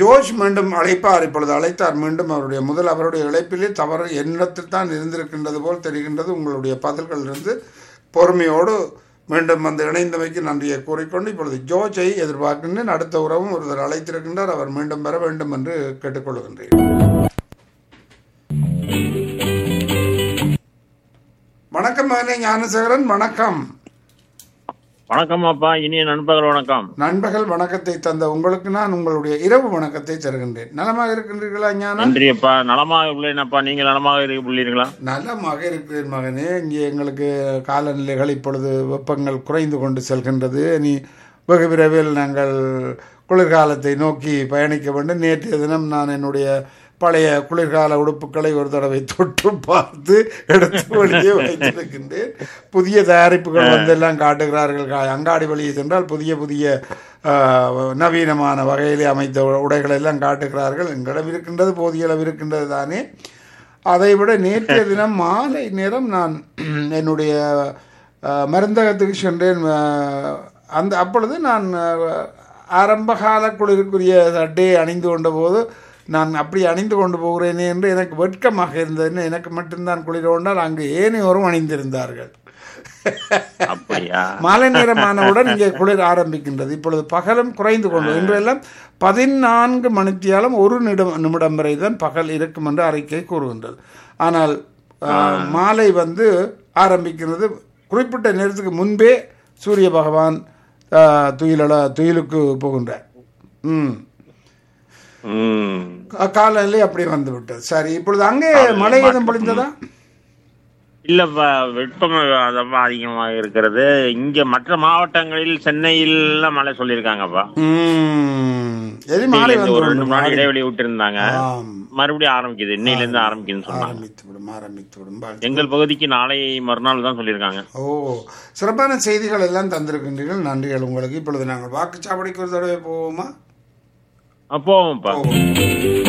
George மீண்டும் அழைப்பார் இப்பொழுது அழைத்தார் மீண்டும் அவருடைய முதல் அவருடைய இழைப்பிலே தவறு என்னிடத்தில் தான் இருந்திருக்கின்றது போல் தெரிகின்றது உங்களுடைய பதில்களிலிருந்து பொறுமையோடு மீண்டும் வந்து இணைந்தமைக்கு நன்றியை கூறிக்கொண்டு இப்பொழுது ஜோர்ஜை எதிர்பார்க்கின்றேன் அடுத்த உறவும் ஒருவர் அழைத்திருக்கின்றார் அவர் மீண்டும் பெற வேண்டும் என்று கேட்டுக்கொள்கின்றேன் வணக்கம் மகனே ஞானசேகரன் வணக்கம் வணக்கம் அப்பா இனிய நண்பர்கள் வணக்கம் நண்பகல் வணக்கத்தை தந்த உங்களுக்கு நான் உங்களுடைய இரவு வணக்கத்தை தருகின்றேன் நலமாக இருக்கின்றீர்களா ஞானம் நன்றி அப்பா நலமாக உள்ளேனப்பா நீங்க நலமாக இருக்க உள்ளீர்களா நலமாக இருக்கிறேன் மகனே இங்கே எங்களுக்கு காலநிலைகள் இப்பொழுது வெப்பங்கள் குறைந்து கொண்டு செல்கின்றது நீ வெகு விரைவில் நாங்கள் குளிர்காலத்தை நோக்கி பயணிக்க வேண்டும் நேற்றைய தினம் நான் என்னுடைய பழைய குளிர்கால உடுப்புகளை ஒரு தடவை தொட்டு பார்த்து எடுத்து வெளியே வைத்திருக்கின்றேன் புதிய தயாரிப்புகள் வந்தெல்லாம் காட்டுகிறார்கள் கா- அங்காடி வழியே சென்றால் புதிய புதிய ஆ, நவீனமான வகையிலே அமைத்த உடைகளை எல்லாம் காட்டுகிறார்கள் எங்களிடம் இருக்கின்றது போதிய அளவு இருக்கின்றது தானே அதை விட நேற்றைய தினம் மாலை நேரம் நான் என்னுடைய அஹ், மருந்தகத்துக்கு சென்றேன் அஹ், அந்த அப்பொழுது நான் அஹ், ஆரம்பகால குளிருக்குரிய சட்டையை அணிந்து கொண்ட போது நான் அப்படி அணிந்து கொண்டு போகிறேனே என்று எனக்கு வெட்கமாக இருந்ததுன்னு எனக்கு மட்டும்தான் குளிர கொண்டால் அங்கு ஏனையோரும் அணிந்திருந்தார்கள் அப்படியா மாலை நேரமானவுடன் இங்கே குளிர் ஆரம்பிக்கின்றது இப்பொழுது பகலும் குறைந்து கொண்டு இன்றெல்லாம் பதினான்கு மணித்தியாலும் ஒரு நிமிடம் நிமிடம் வரை தான் பகல் இருக்கும் என்று அறிக்கை கூறுகின்றது ஆனால் அஹ், மாலை வந்து ஆரம்பிக்கிறது குறிப்பிட்ட நேரத்துக்கு முன்பே சூரிய பகவான் அஹ், துயிலட துயிலுக்கு போகின்றார் ம் ம் கா- காலையிலே அப்படி வந்து விட்டது சரி இப்பொழுது அங்கே மழை எதுவும் பொழிந்ததா இல்லப்பா வெப்பம் அதப்பா அதிகமாக இருக்கிறது இங்க மற்ற மாவட்டங்களில் சென்னையில் மழை சொல்லியிருக்காங்கப்பா ம் எது மாலை இன்னையில இருந்து ஒரு ரெண்டு வந்து மூணு நாள் இடைவெளி விட்டு இருந்தாங்க ஆம் மறுபடியும் ஆரம்பிக்குது இன்னையில இருந்து ஆரம்பிக்குதுன்னு சொன்னாங்க ஆரம்பித்து விடும் ஆரம்பித்து விடும் வாழ்த்து. எங்கள் பகுதிக்கு நாளை மறுநாள் தான் சொல்லியிருக்காங்க ஓ சிறப்பான செய்திகள் எல்லாம் தந்திருக்கின்றீர்கள் நன்றிகள் உங்களுக்கு இப்பொழுது நாங்கள் வாக்குச்சாவடிக்கு ஒரு தடவை போவோமா அப்போப்பா போவோம்